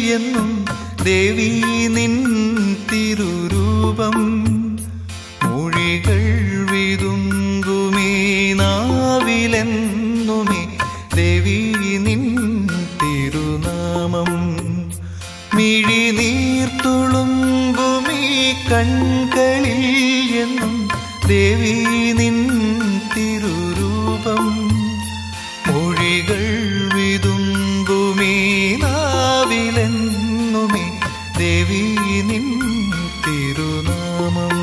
എന്നും ദേവി നിൻ തിരുരൂപം മൊഴികൾ വിതുങ്കുമേ നാവിലെന്നുമേ ദേവി നിൻ തിരുനാമം മിഴിനീർത്തുളുമ്പുമീ കൺകളിൽ എന്നും ദേവി നിൻ തിരുരൂപം മൊഴികൾ വിതുമ്പുമീ നാവിലെന്നുമേ ദേവി നിൻ തിരുനാമം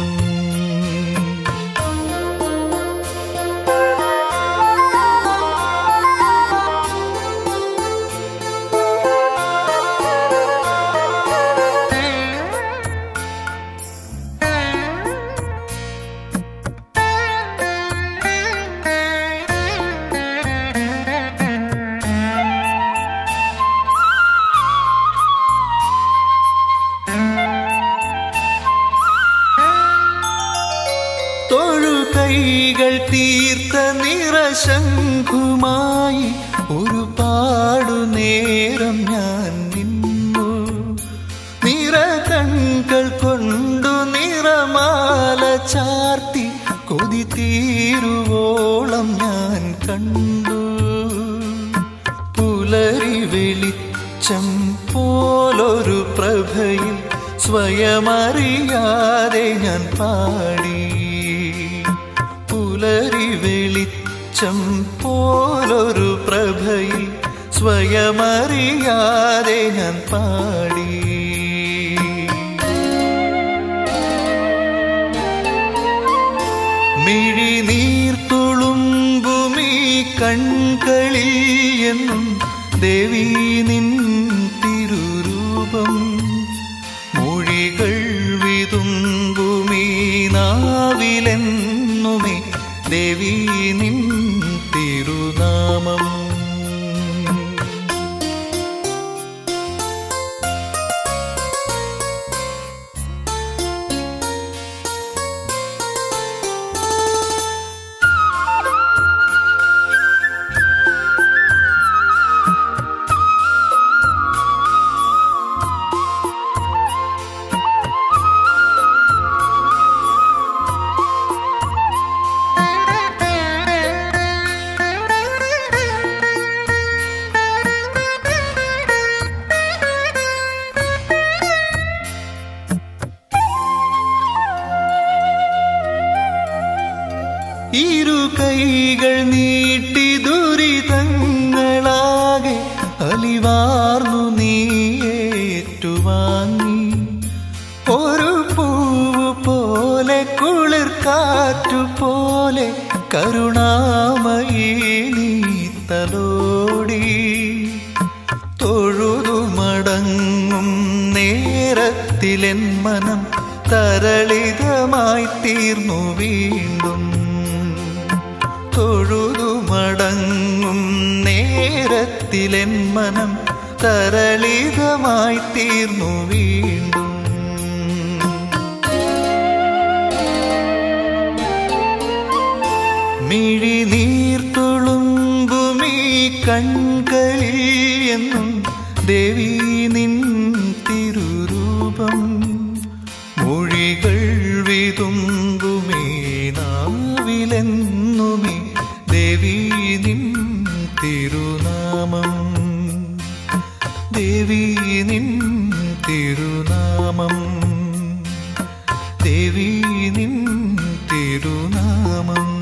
തൊഴുകൈകൾ തീർത്ത നിറശംഖുമായി ഒരുപാടു നേരം ഞാൻ നിന്നു നിറകൺകൾ കൊണ്ടു നിറമാല ചാർത്തി കൊതി തീരുവോളം ഞാൻ കണ്ടു പുലരി വെളിച്ചം പോലൊരു പ്രഭയിൽ സ്വയമറിയാതെ ഞാൻ പാടി പുലരി വെളിച്ചം പോലൊരു പ്രഭയിൽ സ്വയമറിയാതെ ഞാൻ പാടി മിഴിനീർത്തുളുമ്പുമീ കൺകളിൽ എന്നും ദേവി നിൻ തിരുരൂപം മൊഴികൾ വിതുമ്പുമീ നാവിലെന്നുമേ ദേവി നിൻ തിരുനാമം ഇരു കൈകൾ നീട്ടി ദുരിതങ്ങളാകെ അലിവാർന്നു നീയേറ്റുവാങ്ങി ഒരു പൂവ് പോലെ കുളിർ കാറ്റു പോലെ കരുണാമയി നീ തലോടി തൊഴുതു മടങ്ങും നേരത്തിലെൻ മനം തരളിതമായി തീർന്നു വീണ്ടും തൊഴുതു മടങ്ങും നേരത്തിലെൻ മനം തരളിതമായി തീർന്നു വീണ്ടും മിഴിനീർത്തുളുമ്പുമീ കൺകളിൽ എന്നും ദേവി നിൻ തിരുരൂപം മൊഴികൾ വിതുമ്പുമേ നാവിലെന്നുമേ ദേവി നിൻ തിരുനാമം ദേവി നിൻ തിരുനാമം ദേവി നിൻ തിരുനാമം